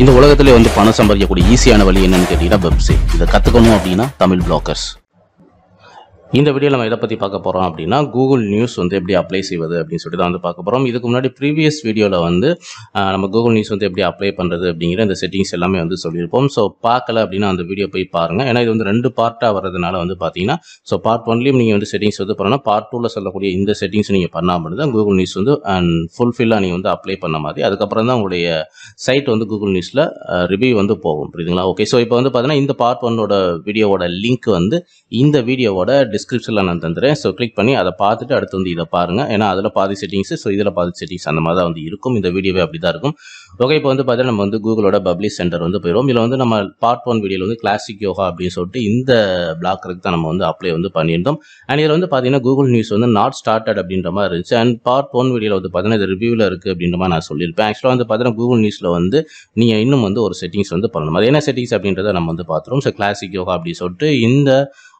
இந்த உலகத்திலே வந்து பணம் சம்பாதிக்கக்கூடிய ஈஸியான வழி என்னன்னு கேட்டீங்கன்னா வெப்சைட் இதை கற்றுக்கணும் அப்படின்னா தமிழ் பிளாக்கர்ஸ் இந்த வீடியோவில் நம்ம எதை பற்றி பார்க்க போகிறோம் அப்படின்னா கூகுள் நியூஸ் வந்து எப்படி அப்ளை செய்வது அப்படின்னு சொல்லிட்டு தான் வந்து பார்க்க போகிறோம் இதுக்கு முன்னாடி ப்ரீவியஸ் வீடியோவில் வந்து ஆஹ், நம்ம கூகுள் நியூஸ் வந்து எப்படி அப்ளை பண்ணுறது அப்படிங்கிற இந்த செட்டிங்ஸ் எல்லாமே வந்து சொல்லியிருப்போம் ஸோ பார்க்கல அப்படின்னா அந்த வீடியோ போய் பாருங்கள் ஏன்னா இது வந்து ரெண்டு பார்ட்டாக வர்றதுனால வந்து பார்த்தீங்கன்னா ஸோ பார்ட் ஒன்லேயும் நீங்கள் வந்து செட்டிங்ஸ் வந்து பண்ணணும் பார்ட் டூவில் சொல்லக்கூடிய இந்த செட்டிங்ஸ் நீங்கள் பண்ணாமல் தான் கூகுள் நியூஸ் வந்து அண்ட் ஃபுல்ஃபில்லாக நீங்கள் வந்து அப்ளை பண்ண மாதிரி அதுக்கப்புறம் தான் உங்களுடைய சைட் வந்து கூகுள் நியூஸில் ரிவ்யூ வந்து போகும் புரியுதுங்களா ஓகே ஸோ இப்போ வந்து பார்த்தீங்கன்னா இந்த பார்ட் ஒன்னோட வீடியோவோட லிங்க் வந்து இந்த வீடியோவோட டிஸ்கிரிப்ஷனில் நான் தந்துடுறேன் ஸோ கிளிக் பண்ணி அதை பார்த்துட்டு அடுத்து வந்து இதை பாருங்கள் ஏன்னா அதில் பாதி செட்டிங்ஸ் ஸோ இதில் பாதி செட்டிங்ஸ் அந்த மாதிரி தான் வந்து இருக்கும் இந்த வீடியோவே அப்படி தான் இருக்கும் ஓகே இப்போ வந்து பார்த்தீங்கன்னா நம்ம வந்து கூகுளோட பப்ளிஷ் சென்டர் வந்து போயிடும் இதில் வந்து நம்ம பார்ட் ஒன் வீடியோவில் வந்து கிளாசிக் யோகா அப்படின்னு சொல்லிட்டு இந்த பிளாக்கருக்கு தான் நம்ம வந்து அப்ளை வந்து பண்ணியிருந்தோம் அண்ட் இதில் வந்து பார்த்தீங்கன்னா கூகுள் நியூஸ் வந்து நாட் ஸ்டார்டட் அப்படின்ற மாதிரி இருந்துச்சு அண்ட் பார்ட் ஒன் வீடியோவில் வந்து பார்த்தீங்கன்னா இது ரிவ்யூவில் இருக்குது அப்படின்ற மாதிரி நான் சொல்லியிருப்பேன் ஆக்சுவலாக வந்து பார்த்தீங்கன்னா கூகுள் நியூஸில் வந்து நீங்கள் இன்னும் வந்து ஒரு செட்டிங்ஸ் வந்து பண்ணணும் அது என்ன செட்டிங்ஸ் அப்படின்றத நம்ம வந்து பார்த்துருவோம் ஸோ கிளாசிக் யோகா அப்படின்னு சொல்லிட்டு இந்த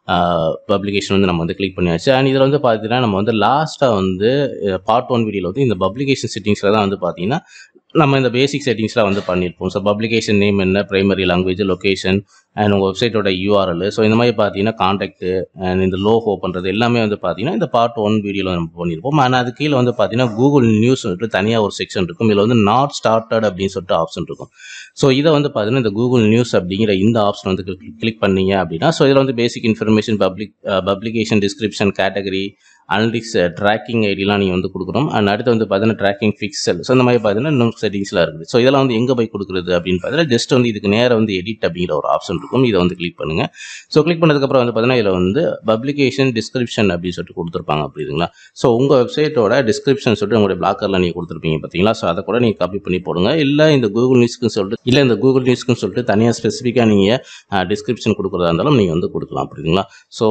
பப்ளிகேஷன் வந்து நம்ம வந்து கிளிக் பண்ணியாச்சு அண்ட் இதில் வந்து பார்த்தீங்கன்னா நம்ம வந்து லாஸ்ட்டாக வந்து பார்ட் ஒன் வீடியோவில் வந்து இந்த பப்ளிகேஷன் செட்டிங்ஸில் தான் வந்து பார்த்தீங்கன்னா நம்ம இந்த பேசிக் செட்டிங்ஸ்லாம் வந்து பண்ணியிருப்போம் ஸோ பப்ளிகேஷன் நேம் என்ன பிரைமரி லாங்குவேஜ் லொகேஷன் அண்ட் உங்கள் வெப்சைட்டோட யூஆர்எல் ஸோ இந்த மாதிரி பார்த்தீங்கன்னா காண்டாக்ட் அண்ட் இந்த லோகோ பண்ணுறது எல்லாமே வந்து பார்த்தீங்கன்னா இந்த பார்ட் ஒன் வீடியோவில் நம்ம பண்ணியிருப்போம் ஆனால் அது கீழே வந்து பார்த்தீங்கன்னா கூகுள் நியூஸ் வந்துட்டு தனியாக ஒரு செக்ஷன் இருக்கும் இதில் வந்து நாட் ஸ்டார்டட் அப்படின்னு சொல்லிட்டு ஆப்ஷன் இருக்கும் ஸோ இதை வந்து பார்த்தீங்கன்னா இந்த கூகுள் நியூஸ் அப்படிங்கிற இந்த ஆப்ஷன் வந்து கிளிக் பண்ணீங்க அப்படின்னா ஸோ இதில் வந்து basic information public publication description category analytics tracking ஐடிலாம் நீங்கள் வந்து கொடுக்கணும் அண்ட் அடுத்து வந்து பார்த்தீங்கன்னா ட்ராக்கிங் ஃபிக்சல் ஸோ இந்த மாதிரி பார்த்தீங்கன்னா இன்னும் செட்டிங்ஸ்லாம் இருக்குது ஸோ இதெல்லாம் வந்து எங்கே போய் கொடுக்குறது அப்படின்னு பார்த்தீங்கன்னா ஜஸ்ட் வந்து இதுக்கு நேரம் வந்து எடிட் அப்படிங்கிற ஒரு ஆப்ஷன் இருக்கும் இதை வந்து கிளிக் பண்ணுங்கள் ஸோ கிளிக் பண்ணதுக்கப்புறம் வந்து பார்த்தீங்கன்னா இதில் வந்து பப்ளிகேஷன் டிஸ்கிரிப்ஷன் அப்படின்னு சொல்லிட்டு கொடுத்துருப்பாங்க அப்படிங்களா ஸோ உங்கள் வெப்சைட்டோட டிஸ்கிரிப்ஷன் சொல்லிட்டு உங்களுடைய பிளாக்கரில் நீங்கள் கொடுத்துருப்பீங்க பார்த்தீங்களா ஸோ அதை கூட நீங்கள் காப்பி பண்ணி போடுங்க இல்லை இந்த கூகுள் நியூஸ்க்குன்னு சொல்லிட்டு இல்லை இந்த கூகுள் நியூஸ்க்குன்னு சொல்லிட்டு தனியாக ஸ்பெசிஃபிக்காக நீங்கள் டிஸ்கிரிப்ஷன் கொடுக்குறதா இருந்தாலும் நீங்கள் வந்து கொடுக்கலாம் அப்படிங்களா ஸோ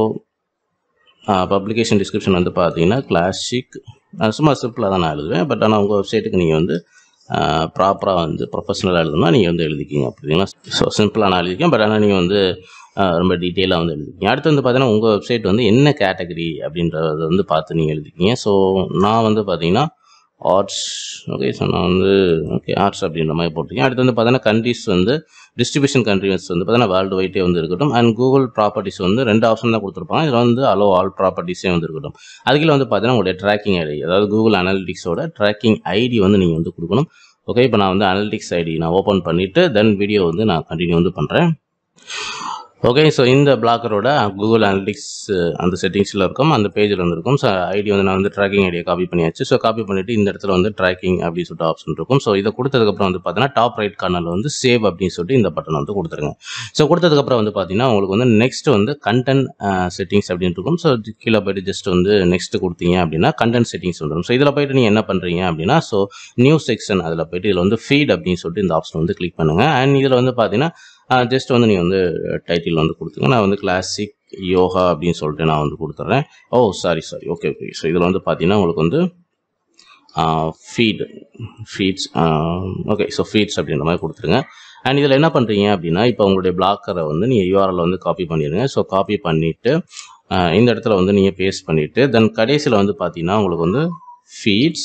பப்ளிகேஷன் டிஸ்கிரிப்ஷன் வந்து பார்த்தீங்கன்னா கிளாசிக் சும்மா சிம்பிளாக தான் நான் எழுதுவேன் பட் ஆனால் உங்கள் வெப்சைட்டுக்கு நீங்கள் வந்து ப்ராப்பராக வந்து ப்ரொஃபஷனலாக எழுதணும்னா நீங்கள் வந்து எழுதிக்கிங்க அப்படிங்களா ஸோ சிம்பிளாக நான் எழுதிக்கேன் பட் ஆனால் நீங்கள் வந்து ஆஹ், ரொம்ப டீட்டெயிலாக வந்து எழுதிக்கிங்க அடுத்து வந்து பார்த்தீங்கன்னா உங்கள் வெப்சைட் வந்து என்ன கேட்டகரி அப்படின்றத வந்து பார்த்து நீங்கள் எழுதிக்கிங்க ஸோ நான் வந்து பார்த்தீங்கன்னா ஆர்ட்ஸ் ஓகே ஸோ நான் வந்து ஓகே ஆர்ட்ஸ் அப்படின்ற மாதிரி போட்டிருக்கேன் அடுத்து வந்து பார்த்தீங்கன்னா கண்ட்ரிஸ் வந்து டிஸ்ட்ரிபியூஷன் கண்ட்ரிஸ் வந்து பார்த்தீங்கன்னா வேர்ல்டு வைட்டே வந்து இருக்கட்டும் அண்ட் கூகுள் ப்ராப்பர்ட்டிஸ் வந்து ரெண்டு ஆப்ஷன் தான் கொடுத்துருப்பாங்க இதில் வந்து அலோ ஆல் ப்ராப்பர்ட்டிஸே வந்து இருக்கட்டும் அதுக்குள்ள வந்து பார்த்தீங்கன்னா உங்களுடைய ட்ராக்கிங் ஐடி அதாவது கூகுள் அனாலிட்டிக்ஸோட ட்ராக்கிங் ஐடி வந்து நீங்கள் வந்து கொடுக்கணும் ஓகே இப்போ நான் வந்து அனாலிட்டிக்ஸ் ஐடி நான் ஓப்பன் பண்ணிவிட்டு தென் வீடியோ வந்து நான் கண்டினியூ வந்து பண்ணுறேன் ஓகே ஸோ இந்த பிளாக்கரோட கூகுள் அனலிட்டிக்ஸ் அந்த செட்டிங்ஸில் இருக்கும் அந்த பேஜில் வந்து இருக்கும் ஸோ ஐடி வந்து நான் வந்து ட்ராக்கிங் ஐடியை காப்பி பண்ணியாச்சு ஸோ காப்பி பண்ணிவிட்டு இந்த இடத்துல வந்து ட்ராக்கிங் அப்படின்னு சொல்லிட்டு ஆப்ஷன் இருக்கும் ஸோ இதை கொடுத்ததுக்கப்புறம் வந்து பார்த்தீங்கன்னா டாப் ரைட் கார்னரில் வந்து சேவ் அப்படின்னு சொல்லிட்டு இந்த பட்டன் வந்து கொடுத்துருங்க ஸோ கொடுத்ததுக்கப்புறம் வந்து பார்த்தீங்கன்னா உங்களுக்கு வந்து நெக்ஸ்ட் வந்து கண்டென்ட் செட்டிங்ஸ் அப்படின்னு இருக்கும் ஸோ கீழே போயிட்டு ஜஸ்ட் வந்து நெக்ஸ்ட் கொடுத்தீங்க அப்படின்னா கண்டென்ட் செட்டிங்ஸ் வந்துடும் ஸோ இதில் போயிட்டு நீங்கள் என்ன பண்ணுறீங்க அப்படின்னா ஸோ நியூஸ் செக்ஷன் அதில் போயிட்டு இதில் வந்து ஃபீட் அப்படின்னு சொல்லிட்டு இந்த ஆப்ஷன் வந்து கிளிக் பண்ணுங்கள் அண்ட் இதில் வந்து பார்த்தீங்கன்னா ஜஸ்ட் வந்து நீங்கள் வந்து டைட்டில் வந்து கொடுத்துங்க நான் வந்து கிளாசிக் யோகா அப்படின்னு சொல்லிட்டு நான் வந்து கொடுத்துட்றேன் oh sorry sorry okay okay so இதில் வந்து பார்த்தீங்கன்னா உங்களுக்கு வந்து feed feeds okay so feeds அப்படின்ற மாதிரி கொடுத்துருங்க அண்ட் இதில் என்ன பண்ணுறீங்க அப்படின்னா இப்போ உங்களுடைய பிளாக்கரை வந்து நீங்கள் யூஆர்எல் வந்து காப்பி பண்ணிடுங்க ஸோ காப்பி பண்ணிவிட்டு இந்த இடத்துல வந்து நீங்கள் பேஸ்ட் பண்ணிவிட்டு தென் கடைசியில் வந்து பார்த்தீங்கன்னா உங்களுக்கு வந்து feeds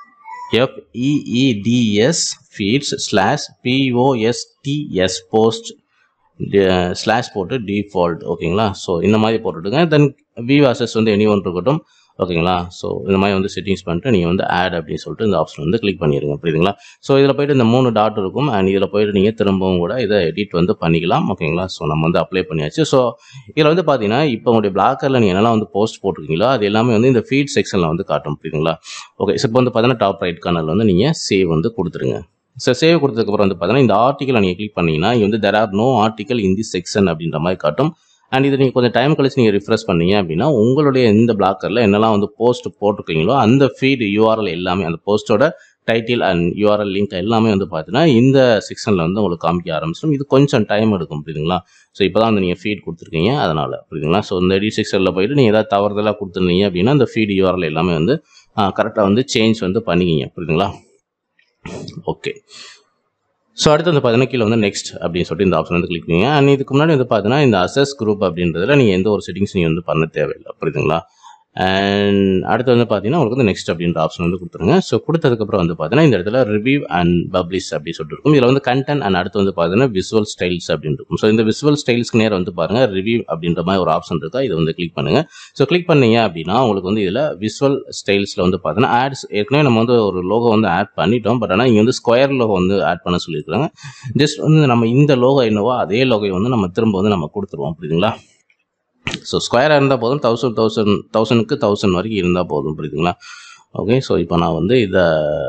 F E E D S feeds slash P O S T S post slash போட்டு டிஃபால்ட் ஓகேங்களா ஸோ இந்த மாதிரி போட்டுட்டுங்க தென் விவாசஸ் வந்து எனி ஒன் இருக்கட்டும் ஓகேங்களா ஸோ இந்த மாதிரி வந்து செட்டிங்ஸ் பண்ணிட்டு நீங்கள் வந்து ஆட் அப்படின்னு சொல்லிட்டு இந்த ஆப்ஷன் வந்து கிளிக் பண்ணிடுங்க புரியுதுங்களா ஸோ இதில் போயிட்டு இந்த மூணு டாட் இருக்கும் அண்ட் இதில் போயிட்டு நீங்கள் திரும்பவும் கூட இதை எடிட் வந்து பண்ணிக்கலாம் ஓகேங்களா ஸோ நம்ம வந்து அப்ளை பண்ணியாச்சு ஸோ இதில் வந்து பார்த்தீங்கன்னா இப்போ உங்களுடைய பிளாக்கரில் நீங்கள் என்னெல்லாம் வந்து போஸ்ட் போட்டிருக்கீங்களோ அது எல்லாமே வந்து இந்த ஃபீட் செக்ஷனில் வந்து காட்டும் புரியுதுங்களா ஓகே ஸோ இப்போ வந்து பார்த்தீங்கன்னா டாப் ரைட் கார்னரில் வந்து நீங்கள் சேவ் வந்து கொடுத்துருங்க ஸோ சேவ் கொடுத்ததுக்கப்புறம் வந்து பார்த்தீங்கன்னா இந்த ஆர்டிக்கலை நீங்கள் கிளிக் பண்ணீங்கன்னா இங்கே வந்து there are no article in the section அப்படின்ற மாதிரி காட்டும் அண்ட் இது நீங்கள் கொஞ்சம் டைம் கழிச்சு நீங்கள் ரிஃப்ரெஷ் பண்ணீங்க அப்படின்னா உங்களுடைய இந்த பிளாக்கரில் என்னெல்லாம் வந்து போஸ்ட் போட்டிருக்கீங்களோ அந்த ஃபீட் யூஆர்எல் எல்லாமே அந்த போஸ்ட்டோட டைட்டில் அண்ட் யூஆர்எல் லிங்க் எல்லாமே வந்து பார்த்தீங்கன்னா இந்த செக்ஷனில் வந்து உங்களுக்கு காமிக்க ஆரம்பிச்சிடும் இது கொஞ்சம் டைம் எடுக்கும் புரியுதுங்களா ஸோ இப்போ தான் வந்து நீங்கள் ஃபீட் கொடுத்துருக்கீங்க அதனால் புரியுதுங்களா ஸோ இந்த எடிட் செக்ஷனில் போயிட்டு நீங்கள் ஏதாவது தவறுதலாக கொடுத்துருந்தீங்க அப்படின்னா அந்த ஃபீட் யூஆர்எல் எல்லாமே வந்து கரெக்டாக வந்து சேஞ்ச் வந்து பண்ணிக்கிங்க புரியுதுங்களா ஓகே ஸோ அடுத்து வந்து பார்த்தீங்கன்னா கீழே வந்து நெக்ஸ்ட் அப்படின்னு சொல்லிட்டு இந்த ஆப்ஷன் வந்து கிளிக் பண்ணுங்க அண்ட் இதுக்கு முன்னாடி வந்து பார்த்தீங்கன்னா இந்த அசஸ் குரூப் அப்படின்றதுல நீங்கள் எந்த ஒரு செட்டிங்ஸ் நீங்கள் வந்து பண்ண தேவையில்லை புரியுதுங்களா அண்ட் அடுத்து வந்து பார்த்தீங்கன்னா உங்களுக்கு வந்து நெக்ஸ்ட் அப்படின்ற ஆப்ஷன் வந்து கொடுத்துருங்க ஸோ கொடுத்ததுக்கப்புறம் வந்து பார்த்தீங்கன்னா இந்த இடத்துல ரிவ்யூ அண்ட் பப்ளிஷ் அப்படி சொல்லிட்டு இருக்கும் இதில் வந்து கண்டென்ட் அண்ட் அடுத்து வந்து பார்த்தீங்கன்னா விசுவல் ஸ்டைல்ஸ் அப்படின்னு இருக்கும் ஸோ இந்த விசுவல் ஸ்டைல்ஸ்க்கு நேரம் வந்து பாருங்க ரிவ்யூ அப்படின்ற மாதிரி ஒரு ஆப்ஷன் இருக்கா இதை வந்து கிளிக் பண்ணுங்க ஸோ கிளிக் பண்ணீங்க அப்படின்னா உங்களுக்கு வந்து இதில் விசுவல் ஸ்டைல்ஸில் வந்து பார்த்தீங்கன்னா ஆட்ஸ் ஏற்கனவே நம்ம வந்து ஒரு லோகோ வந்து ஆட் பண்ணிட்டோம் பட் ஆனால் இங்கே வந்து ஸ்கொயர் லோகோ வந்து ஆட் பண்ண சொல்லியிருக்காங்க ஜஸ்ட் வந்து நம்ம இந்த லோகோ என்னவோ அதே லோகோ வந்து நம்ம திரும்ப வந்து நம்ம கொடுத்துருவோம் புரியுதுங்களா ஸோ ஸ்கொயராக இருந்தால் போதும் தௌசண்ட் தௌசண்ட் தௌசண்ட்க்கு தௌசண்ட் வரைக்கும் இருந்தால் போதும் புரியுதுங்களா ஓகே ஸோ இப்போ நான் வந்து இதை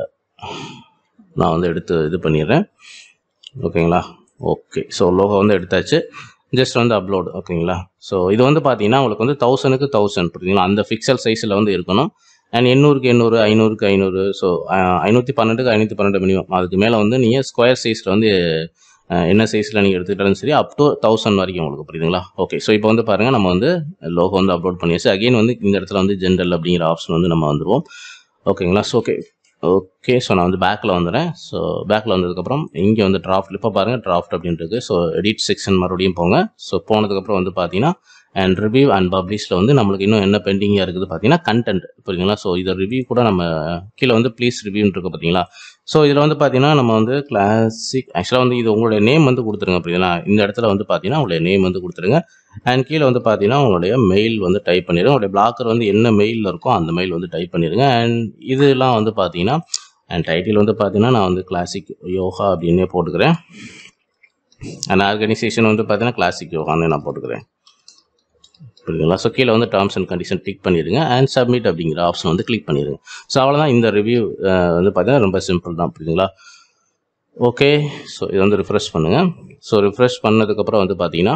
நான் வந்து எடுத்து இது பண்ணிடுறேன் ஓகேங்களா ஓகே ஸோ லோகோ வந்து எடுத்தாச்சு ஜஸ்ட் வந்து அப்லோட் ஓகேங்களா ஸோ இது வந்து பார்த்தீங்கன்னா உங்களுக்கு வந்து தௌசண்ட்க்கு தௌசண்ட் புரியுதுங்களா அந்த ஃபிக்சல் சைஸில் வந்து இருக்கணும் அண்ட் எண்ணூறுக்கு எண்ணூறு ஐநூறுக்கு ஐநூறு ஸோ ஐநூற்றி பன்னெண்டுக்கு ஐநூற்றி பன்னெண்டு மினிமம் அதுக்கு மேலே வந்து நீங்கள் ஸ்கொயர் சைஸில் வந்து அஹ், என்ன சைஸில் நீங்கள் எடுத்துக்கிட்டாலும் சரி அப் டு தௌசண்ட் வரைக்கும் உங்களுக்கு புரியுதுங்களா ஓகே ஸோ இப்போ வந்து பாருங்கள் நம்ம வந்து லோகோ வந்து அப்லோட் பண்ணியாச்சு அகைன் வந்து இந்த இடத்துல வந்து ஜென்ரல் அப்படிங்கிற ஆப்ஷன் வந்து நம்ம வந்துருவோம் ஓகேங்களா ஸோ ஓகே ஓகே ஸோ நான் வந்து பேக்கில் வந்துடுறேன் ஸோ பேக்கில் வந்ததுக்கப்புறம் இங்கே வந்து டிராஃப்ட் இப்போ பாருங்கள் டிராஃப்ட் அப்படின்றது ஸோ எடிட் செக்ஷன் மறுபடியும் போங்க ஸோ போனதுக்கப்புறம் வந்து பார்த்தீங்கன்னா அண்ட் ரிவ்யூ அண்ட் பப்ளிஷில் வந்து நம்மளுக்கு இன்னும் என்ன பெண்டிங்காக இருக்குது பார்த்தீங்கன்னா கண்டென்ட் புரியுங்களா ஸோ இதை ரிவ்யூ கூட நம்ம கீழே வந்து ப்ளீஸ் ரிவ்யூன்னு இருக்கு பார்த்தீங்களா ஸோ இதில் வந்து பார்த்தீங்கன்னா நம்ம வந்து கிளாசிக் ஆக்சுவலாக வந்து இது உங்களுடைய நேம் வந்து கொடுத்துருங்க புரியுங்களா இந்த இடத்துல வந்து பார்த்தீங்கன்னா உங்களுடைய நேம் வந்து கொடுத்துருங்க அண்ட் கீழே வந்து பார்த்தீங்கன்னா உங்களுடைய மெயில் வந்து டைப் பண்ணிடுங்க உங்களுடைய பிளாக்கர் வந்து என்ன மெயிலில் இருக்கோ அந்த மெயில் வந்து டைப் பண்ணிடுங்க அண்ட் இதெல்லாம் வந்து பார்த்தீங்கன்னா அண்ட் டைட்டில் வந்து பார்த்தீங்கன்னா நான் வந்து கிளாசிக் யோகா அப்படின்னே போட்டுக்கிறேன் அண்ட் ஆர்கனைசேஷன் வந்து பார்த்தீங்கன்னா கிளாசிக் யோகான்னு நான் போட்டுக்கிறேன் புரியுதுங்களா ஸோ கீழே வந்து டேர்ம்ஸ் அண்ட் கண்டிஷன் கிளிக் பண்ணிடுங்க அண்ட் சப்மிட் அப்படிங்கிற ஆப்ஷன் வந்து கிளிக் பண்ணிடுங்க ஸோ அவ்வளோதான் இந்த ரிவ்யூ வந்து பார்த்தீங்கன்னா ரொம்ப சிம்பிள் தான் புரியுதுங்களா ஓகே ஸோ இது வந்து ரிஃப்ரெஷ் பண்ணுங்கள் ஸோ ரிஃப்ரெஷ் பண்ணதுக்கப்புறம் வந்து பார்த்தீங்கன்னா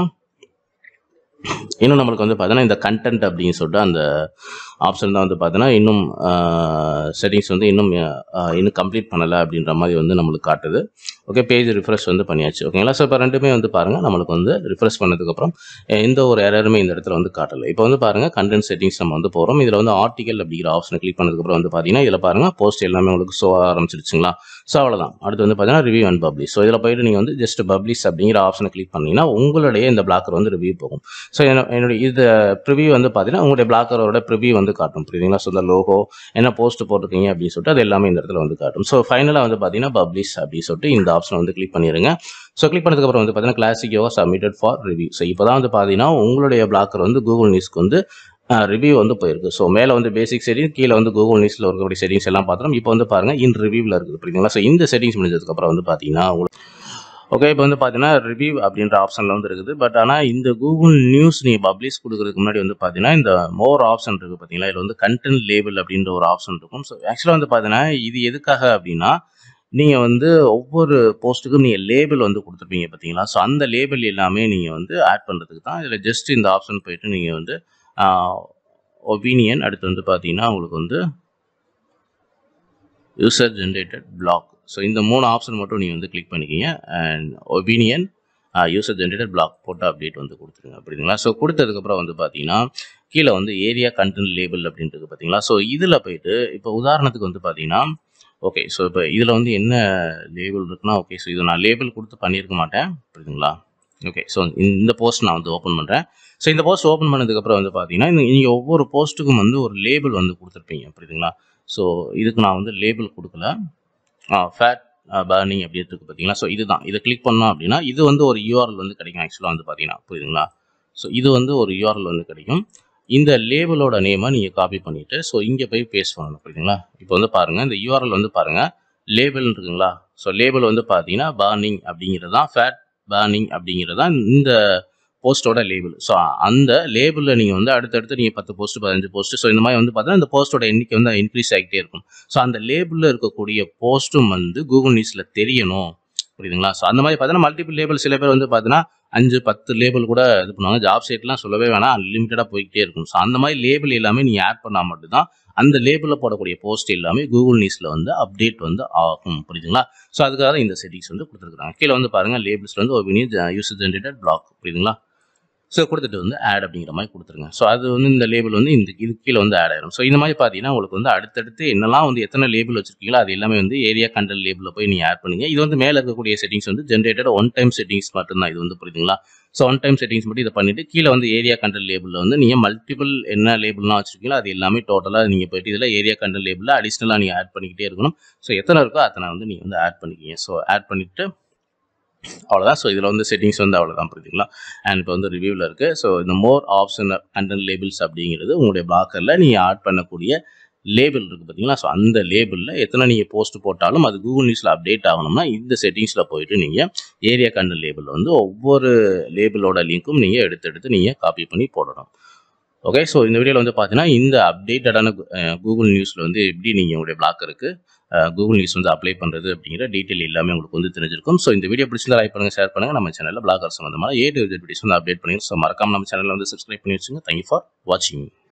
இன்னும் நம்மளுக்கு வந்து பார்த்தீங்கன்னா இந்த கண்டென்ட் அப்படின்னு சொல்லிட்டு அந்த ஆப்ஷன் தான் வந்து பார்த்தீங்கன்னா இன்னும் செட்டிங்ஸ் வந்து இன்னும் ஆஹ், இன்னும் கம்ப்ளீட் பண்ணலை அப்படின்ற மாதிரி வந்து நம்மளுக்கு காட்டுது ஓகே பேஜ் ரிஃப்ரெஷ் வந்து பண்ணியாச்சு ஓகேங்களா ஸோ இப்போ ரெண்டுமே வந்து பாருங்கள் நம்மளுக்கு வந்து ரிஃப்ரெஷ் பண்ணதுக்கப்புறம் எந்த ஒரு எரருமே இந்த இடத்துல வந்து காட்டலை இப்போ வந்து பாருங்கள் கண்டென்ட் செட்டிங்ஸ் நம்ம வந்து போகிறோம் இதில் வந்து ஆர்டிகல் அப்படிங்கிற ஆப்ஷனை கிளிக் பண்ணதுக்கப்புறம் வந்து பார்த்தீங்கன்னா இதில் பாருங்கள் போஸ்ட் எல்லாமே உங்களுக்கு ஷோ ஆரம்பிச்சிருச்சுங்களா ஸோ அவ்வளோதான் அடுத்து வந்து பார்த்தீங்கன்னா ரிவ்யூ அண்ட் பப்ளிஷ் ஸோ இதில் போயிட்டு நீங்கள் வந்து ஜஸ்ட் பப்ளிஷ் அப்படிங்கிற ஆப்ஷனை கிளிக் பண்ணீங்கன்னா உங்களுடைய இந்த பிளாக்கர் வந்து ரிவ்யூ போகும் ஸோ என்னுடைய இது ப்ரிவியூ வந்து பார்த்தீங்கன்னா உங்களுடைய பிளாக்கரோட ப்ரிவியூ வந்து காட்டும் புரியுதுங்களா ஸோ இந்த லோகோ என்ன போஸ்ட் போட்டிருக்கீங்க அப்படின்னு சொல்லிட்டு அது எல்லாமே இந்த இடத்துல வந்து காட்டும் ஸோ ஃபைனலாக வந்து பார்த்தீங்கன்னா பப்ளிஷ் அப்படின்னு சொல்லிட்டு இந்த ஆப்ஷன் வந்து கிளிக் பண்ணிடுங்க ஸோ கிளிக் பண்ணதுக்கப்புறம் வந்து பார்த்தீங்கன்னா classic yoga submitted for review so இப்போ தான் வந்து பார்த்தீங்கன்னா உங்களுடைய பிளாக்கர் வந்து கூகுள் நியூஸ்க்கு வந்து ரிவ்யூ வந்து போயிருக்கு ஸோ மேலே வந்து பேசிக் செட்டிங் கீழே வந்து கூகுள் நியூஸில் இருக்கக்கூடிய செட்டிங்ஸ் எல்லாம் பார்த்தோம் இப்போ வந்து பாருங்கள் இன் ரிவ்யூவில் இருக்குது புரியுதுங்களா ஸோ இந்த செட்டிங்ஸ் முடிஞ்சதுக்கப்புறம் வந்து பார்த்தீங்கன்னா உங்களுக்கு ஓகே இப்போ வந்து பார்த்தீங்கன்னா ரிவ்யூ அப்படின்ற ஆப்ஷனில் வந்து இருக்குது பட் ஆனால் இந்த கூகுள் நியூஸ் நீங்கள் பப்ளிஷ் கொடுக்கறதுக்கு முன்னாடி வந்து பார்த்தீங்கன்னா இந்த மோர் ஆப்ஷன் இருக்குது பார்த்தீங்களா இதில் வந்து கண்டென்ட் லேபிள் அப்படின்ற ஒரு ஆப்ஷன் இருக்கும் ஸோ ஆக்சுவலாக வந்து பார்த்தீங்கன்னா இது எதுக்காக அப்படின்னா நீங்கள் வந்து ஒவ்வொரு போஸ்ட்டுக்கும் நீங்கள் லேபிள் வந்து கொடுத்துருப்பீங்க பார்த்தீங்களா ஸோ அந்த லேபிள் எல்லாமே நீங்கள் வந்து ஆட் பண்ணுறதுக்கு தான் இதில் ஜஸ்ட் இந்த ஆப்ஷன் போயிட்டு நீங்கள் வந்து ஒப்பீனியன் அடுத்து வந்து பார்த்தீங்கன்னா உங்களுக்கு வந்து யூசர் ஜென்ரேட்டட் பிளாக் ஸோ இந்த மூணு ஆப்ஷன் மட்டும் நீங்கள் வந்து கிளிக் பண்ணிக்கிங்க and opinion user generated blog போட்டு அப்டேட் வந்து கொடுத்துருங்க அப்படிங்களா ஸோ கொடுத்ததுக்கப்புறம் வந்து பார்த்தீங்கன்னா கீழே வந்து ஏரியா கண்டென்ட் லேபிள் அப்படின்றது பார்த்தீங்களா ஸோ இதில் போயிட்டு இப்போ உதாரணத்துக்கு வந்து பார்த்தீங்கன்னா ஓகே ஸோ இப்போ இதில் வந்து என்ன லேபிள் இருக்குன்னா ஓகே ஸோ இது நான் லேபிள் கொடுத்து பண்ணியிருக்க மாட்டேன் புரியுதுங்களா ஓகே ஸோ இந்த போஸ்ட் நான் வந்து ஓப்பன் பண்ணுறேன் ஸோ இந்த போஸ்ட் ஓப்பன் பண்ணதுக்கப்புறம் வந்து பார்த்தீங்கன்னா நீங்கள் ஒவ்வொரு போஸ்ட்டுக்கும் வந்து ஒரு லேபிள் வந்து கொடுத்துருப்பீங்க புரியுதுங்களா ஸோ இதுக்கு நான் வந்து லேபிள் கொடுக்கல ஃபேட் பர்னிங் அப்படி இருக்கு பார்த்தீங்களா ஸோ இதுதான் இதை கிளிக் பண்ணோம் அப்படின்னா இது வந்து ஒரு யூஆர்எல் வந்து கிடைக்கும் ஆக்சுவலாக வந்து பார்த்தீங்கன்னா புரியுதுங்களா ஸோ இது வந்து ஒரு யூஆர்எல் வந்து கிடைக்கும் இந்த லேபிளோட நேமை நீங்கள் காப்பி பண்ணிவிட்டு ஸோ இங்கே போய் பேஸ்ட் பண்ணணும் புரியுதுங்களா இப்போ வந்து பாருங்கள் இந்த யூஆர்எல் வந்து பாருங்கள் லேபிள் இருக்குங்களா ஸோ லேபிள் வந்து பார்த்தீங்கன்னா பர்னிங் அப்படிங்கிறது தான் ஃபேட் பர்னிங் அப்படிங்கிறது தான் இந்த போஸ்ட்டோட லேபிள் ஸோ அந்த லேபிளில் நீங்கள் வந்து அடுத்தடுத்து நீங்கள் பத்து போஸ்ட் பதினஞ்சு போஸ்ட் ஸோ இந்த மாதிரி வந்து பார்த்தீங்கன்னா இந்த போஸ்ட்டோட எண்ணிக்கை வந்து இன்க்ரீஸ் ஆகிட்டே இருக்கும் ஸோ அந்த லேபிளில் இருக்கக்கூடிய போஸ்ட்டும் வந்து கூகுள் நியூஸில் தெரியணும் புரியுதுங்களா ஸோ அந்த மாதிரி பார்த்தீங்கன்னா மல்டிபிள் லேபிள் சில பேர் வந்து பார்த்தீங்கன்னா அஞ்சு பத்து லேபிள் கூட இது பண்ணுவாங்க ஜாப் சைட்லாம் சொல்லவே வேணாம் அன்லிமிட்டடாக போய்கிட்டே இருக்கும் ஸோ அந்த மாதிரி லேபிள் எல்லாமே நீங்கள் ஆட் பண்ணால் மட்டும்தான் அந்த லேபிளில் போடக்கூடிய போஸ்ட் எல்லாமே கூகுள் நியூஸில் வந்து அப்டேட் வந்து ஆகும் புரியுதுங்களா ஸோ அதுக்காக தான் இந்த செட்டிங்ஸ் வந்து கொடுத்துருக்காங்க கீழே வந்து பாருங்கள் லேபிள்ஸில் வந்து ஒபினியன் யூசர் ஜென்ரேட்டட் பிளாக் புரியுதுங்களா ஸோ கொடுத்துட்டு வந்து ஆட் அப்படிங்கிற மாதிரி கொடுத்துருங்க ஸோ அது வந்து இந்த லேபிள் வந்து இந்த இது கீழே வந்து ஆட் ஆயிரும் ஸோ இந்த மாதிரி பார்த்தீங்கன்னா உங்களுக்கு வந்து அடுத்தடுத்து என்னெல்லாம் வந்து எத்தனை லேபிள் வச்சிருக்கீங்களோ அது எல்லாமே வந்து ஏரியா கண்டல் லேபிளில் போய் நீங்கள் ஆட் பண்ணுங்க இது வந்து மேலே இருக்கக்கூடிய செட்டிங்ஸ் வந்து ஜென்ரேட்டட் ஒன் டைம் செட்டிங்ஸ் மட்டும்தான் இது வந்து புரியுதுங்களா ஸோ ஒன் டைம் செட்டிங்ஸ் மட்டும் இதை பண்ணிட்டு கீழே வந்து ஏரியா கண்டல் லேபிளில் வந்து நீங்கள் மல்டிபிள் என்ன லேபிள்லாம் வச்சிருக்கீங்களோ அது எல்லாமே டோட்டலாக நீங்கள் போயிட்டு இதில் ஏரியா கண்டல் லேபிளில் அடிஷ்னலாக நீங்கள் ஆட் பண்ணிக்கிட்டே இருக்கணும் ஸோ எத்தனை இருக்கோ அத்தனை வந்து நீங்கள் வந்து ஆட் பண்ணிக்கிங்க ஸோ ஆட் பண்ணிவிட்டு அவ்வளோதான் ஸோ இதில் வந்து செட்டிங்ஸ் வந்து அவ்வளோதான் புரியுதுங்களா அண்ட் இப்போ வந்து ரிவ்யூவில் இருக்குது ஸோ இந்த மோர் ஆப்ஷன் கண்டென்ட் லேபிள்ஸ் அப்படிங்கிறது உங்களுடைய பிளாக்கரில் நீங்கள் ஆட் பண்ணக்கூடிய லேபிள் இருக்குது பார்த்தீங்களா ஸோ அந்த லேபிளில் எத்தனை நீங்கள் போஸ்ட் போட்டாலும் அது கூகுள் நியூஸில் அப்டேட் ஆகணும்னா இந்த செட்டிங்ஸில் போயிட்டு நீங்கள் ஏரியா கண்டென்ட் லேபிள் வந்து ஒவ்வொரு லேபிளோட லிங்க்கும் நீங்கள் எடுத்து எடுத்து நீங்கள் காப்பி பண்ணி போடணும் ஓகே ஸோ இந்த வீடியோவில் வந்து பார்த்தீங்கன்னா இந்த அப்டேட்டடான கூகுள் நியூஸில் வந்து எப்படி நீங்கள் உங்களுடைய பிளாக்கருக்கு கூகுள் நியூஸ் வந்து அப்ளை பண்ணுறது அப்படிங்கிற டீட்டெயில் எல்லாமே உங்களுக்கு வந்து தெரிஞ்சிருக்கும் ஸோ இந்த வீடியோ பிடிச்சிருந்தா லைக் பண்ணுங்கள் ஷேர் பண்ணுங்கள் நம்ம சேனலில் பிளாகர் சம்மந்தமான ஏ டு வீடியோஸ் வந்து அப்டேட் பண்ணுங்க ஸோ மறக்காம நம்ம சேனலில் வந்து சப்ஸ்கிரைப் பண்ணி வச்சுங்க தேங்க்யூ ஃபார் வாட்சிங்